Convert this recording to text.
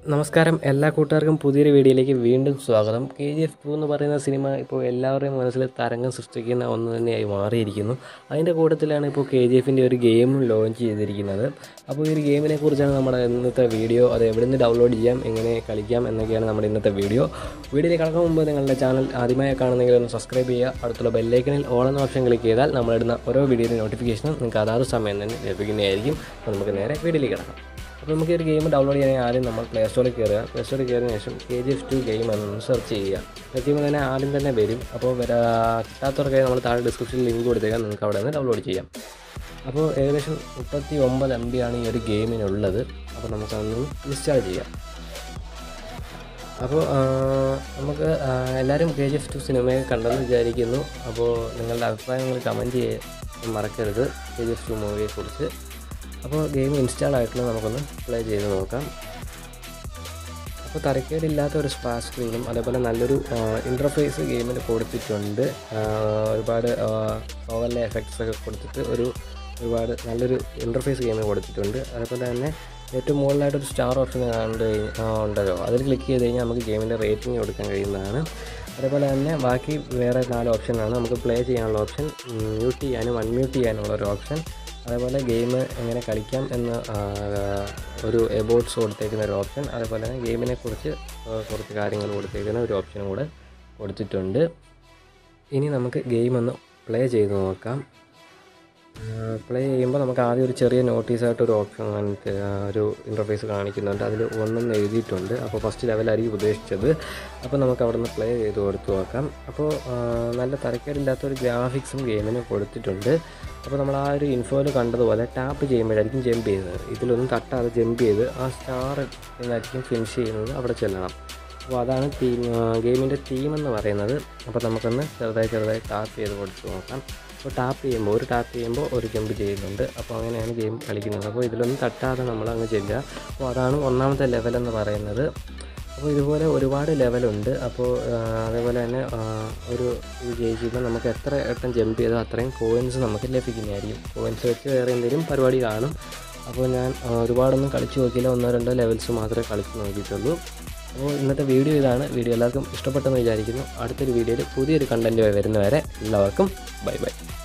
നമസ്കാരം എല്ലാ കൂട്ടുകാർക്കും പുതിയൊരു വീഡിയോയിലേക്ക് വീണ്ടും സ്വാഗതം കെ ജി എഫ് ടു എന്ന് പറയുന്ന സിനിമ ഇപ്പോൾ എല്ലാവരുടെയും മനസ്സിൽ തരംഗം സൃഷ്ടിക്കുന്ന ഒന്ന് തന്നെയായി മാറിയിരിക്കുന്നു അതിൻ്റെ കൂട്ടത്തിലാണ് ഇപ്പോൾ കെ ജി എഫിൻ്റെ ഒരു ഗെയിമും ലോഞ്ച് ചെയ്തിരിക്കുന്നത് അപ്പോൾ ഈ ഒരു ഗെയിമിനെ കുറിച്ചാണ് നമ്മുടെ ഇന്നത്തെ വീഡിയോ അത് എവിടെ നിന്ന് ഡൗൺലോഡ് ചെയ്യാം എങ്ങനെ കളിക്കാം എന്നൊക്കെയാണ് നമ്മുടെ ഇന്നത്തെ വീഡിയോ വീഡിയോയിൽ കിടക്കാൻ മുമ്പ് നിങ്ങളുടെ ചാനൽ ആദ്യമായി കാണുന്നെങ്കിൽ ഒന്ന് സബ്സ്ക്രൈബ് ചെയ്യുക അടുത്തുള്ള ബെല്ലൈക്കനിൽ ഓൾ എന്ന ഓപ്ഷൻ ക്ലിക്ക് ചെയ്താൽ നമ്മളിടുന്ന ഓരോ വീഡിയോയുടെ നോട്ടിഫിക്കേഷനും നിങ്ങൾക്ക് അതാത് സമയം തന്നെ ലഭിക്കുന്നതായിരിക്കും അപ്പോൾ നമുക്ക് നേരെ വീഡിയോയിലേക്ക് കിടക്കാം അപ്പോൾ നമുക്ക് ഈ ഒരു ഗെയിം ഡൗൺലോഡ് ചെയ്യാൻ ആദ്യം നമ്മൾ പ്ലേ സ്റ്റോറിൽ കയറുക പ്ലേ സ്റ്റോറിൽ കയറിയതിന് ശേഷം K G F two game എന്നൊന്ന് സെർച്ച് ചെയ്യുക സെർച്ച് ചെയ്യുമ്പോൾ തന്നെ ആദ്യം തന്നെ വരും അപ്പോൾ വരാ കിട്ടാത്തവർക്കായി നമ്മൾ താഴെ ഡിസ്ക്രിപ്ഷനിൽ ലിങ്ക് കൊടുത്തേക്കാം നിങ്ങൾക്ക് അവിടെ നിന്ന് ഡൗൺലോഡ് ചെയ്യാം അപ്പോൾ ഏകദേശം മുപ്പത്തി ഒമ്പത് എം ബി ആണ് ഈ ഒരു ഗെയിമിനുള്ളത് അപ്പോൾ നമുക്കതൊന്ന് ഇൻസ്റ്റാൾ ചെയ്യാം അപ്പോൾ ആ, നമുക്ക് ആ, എല്ലാവരും കെ ജി എഫ് ടു സിനിമയെ കണ്ടെന്ന് വിചാരിക്കുന്നു അപ്പോൾ നിങ്ങളുടെ അഭിപ്രായങ്ങൾ കമൻറ്റ് ചെയ്യാൻ മറക്കരുത് കെ ജി എഫ് ടു മൂവിയെക്കുറിച്ച് അപ്പോൾ ഗെയിം ഇൻസ്റ്റാൾ ആയിട്ടുള്ള നമുക്കൊന്ന് പ്ലേ ചെയ്ത് നോക്കാം അപ്പോൾ തരക്കേടില്ലാത്ത ഒരു സ്പാ സ്ക്രീനും അതേപോലെ നല്ലൊരു ഇൻ്റർഫേസ് ഗെയിമിൽ കൊടുത്തിട്ടുണ്ട് ആ, ഒരുപാട് ഓവർലെ എഫക്ട്സ് ഒക്കെ കൊടുത്തിട്ട് ഒരു ഒരുപാട് നല്ലൊരു ഇൻ്റർഫേസ് ഗെയിമിൽ കൊടുത്തിട്ടുണ്ട് അതേപോലെ തന്നെ ഏറ്റവും മുകളിലായിട്ടൊരു സ്റ്റാർ ഓപ്ഷൻ കണ്ട് കഴിഞ്ഞ് ആ, ഉണ്ടല്ലോ അതിൽ ക്ലിക്ക് ചെയ്ത് കഴിഞ്ഞാൽ നമുക്ക് ഗെയിമിൻ്റെ റേറ്റിംഗ് കൊടുക്കാൻ കഴിയുന്നതാണ് അതേപോലെ തന്നെ ബാക്കി വേറെ നാല് ഓപ്ഷനാണ് നമുക്ക് പ്ലേ ചെയ്യാനുള്ള ഓപ്ഷൻ മ്യൂട്ട് ചെയ്യാനും അൺമ്യൂട്ട് ചെയ്യാനുള്ള ഒരു ഓപ്ഷൻ അതേപോലെ ഗെയിം എങ്ങനെ കളിക്കാം എന്ന് ആ, ഒരു എബോട്ട്സ് കൊടുത്തേക്കുന്ന ഒരു ഓപ്ഷൻ അതേപോലെ തന്നെ ഗെയിമിനെ കുറിച്ച് ആ, കുറച്ച് കാര്യങ്ങൾ കൊടുത്തേക്കുന്ന ഒരു ഓപ്ഷനും കൂടെ കൊടുത്തിട്ടുണ്ട് ഇനി നമുക്ക് ഗെയിം ഒന്ന് പ്ലേ ചെയ്ത് നോക്കാം പ്ലേ ചെയ്യുമ്പോൾ നമുക്ക് ആദ്യം ഒരു ചെറിയ നോട്ടീസായിട്ട് ഒരു ഓപ്ഷൻ കാണിച്ച് ആ, ഒരു ഇൻ്റർഫേസ് കാണിക്കുന്നുണ്ട് അതിൽ ഒന്നെന്ന് എഴുതിയിട്ടുണ്ട് അപ്പോൾ ഫസ്റ്റ് ലെവലായിരിക്കും ഉദ്ദേശിച്ചത് അപ്പോൾ നമുക്ക് അവിടെ നിന്ന് പ്ലേ ചെയ്ത് കൊടുത്തു നോക്കാം അപ്പോൾ ആ, നല്ല തരക്കേടില്ലാത്ത ഒരു ഗ്രാഫിക്സും ഗെയിമിന് കൊടുത്തിട്ടുണ്ട് അപ്പോൾ നമ്മൾ ആ ഒരു ഇൻഫോയിൽ കണ്ടതുപോലെ ടാപ്പ് ചെയ്യുമ്പോഴായിരിക്കും ജമ്പ് ചെയ്യുന്നത് ഇതിലൊന്നും തട്ടാതെ ജമ്പ് ചെയ്ത് ആ സ്റ്റാർ എന്നായിരിക്കും ഫിനിഷ് ചെയ്യുന്നത് അവിടെ ചെല്ലണം അപ്പോൾ അതാണ് തീം ഗെയിമിൻ്റെ തീം എന്ന് പറയുന്നത് അപ്പോൾ നമുക്കൊന്ന് ചെറുതായി ചെറുതായി ടാപ്പ് ചെയ്ത് കൊടുത്ത് നോക്കാം അപ്പോൾ ടാപ്പ് ചെയ്യുമ്പോൾ ഒരു ടാപ്പ് ചെയ്യുമ്പോൾ ഒരു ജമ്പ് ചെയ്യുന്നുണ്ട് അപ്പോൾ അങ്ങനെയാണ് ഗെയിം കളിക്കുന്നത് അപ്പോൾ ഇതിലൊന്നും തട്ടാതെ നമ്മൾ അങ്ങ് ചെല്ലുക അപ്പോൾ അതാണ് ഒന്നാമത്തെ ലെവൽ എന്ന് പറയുന്നത് അപ്പോൾ ഇതുപോലെ ഒരുപാട് ലെവലുണ്ട് അപ്പോൾ ആ, അതേപോലെ തന്നെ ആ, ഒരു ഇത് ജയിക്കുമ്പോൾ നമുക്ക് എത്ര വട്ടം ജമ്പ് ചെയ്തോ അത്രയും കോയിൻസ് നമുക്ക് ലഭിക്കുന്നതായിരിക്കും കോയിൻസ് വെച്ച് വേറെ എന്തെങ്കിലും പരിപാടി കാണും അപ്പോൾ ഞാൻ ആ, ഒരുപാടൊന്നും കളിച്ച് നോക്കിയില്ല ഒന്നോ രണ്ടോ ലെവൽസ് മാത്രമേ കളിച്ച് നോക്കിയിട്ടുള്ളൂ അപ്പോൾ ഇന്നത്തെ വീഡിയോ ഇതാണ് വീഡിയോ എല്ലാവർക്കും ഇഷ്ടപ്പെട്ടെന്ന് വിചാരിക്കുന്നു അടുത്തൊരു വീഡിയോയിൽ പുതിയൊരു കണ്ടൻറ്റുമായി വരുന്നവരെ എല്ലാവർക്കും ബൈ ബൈ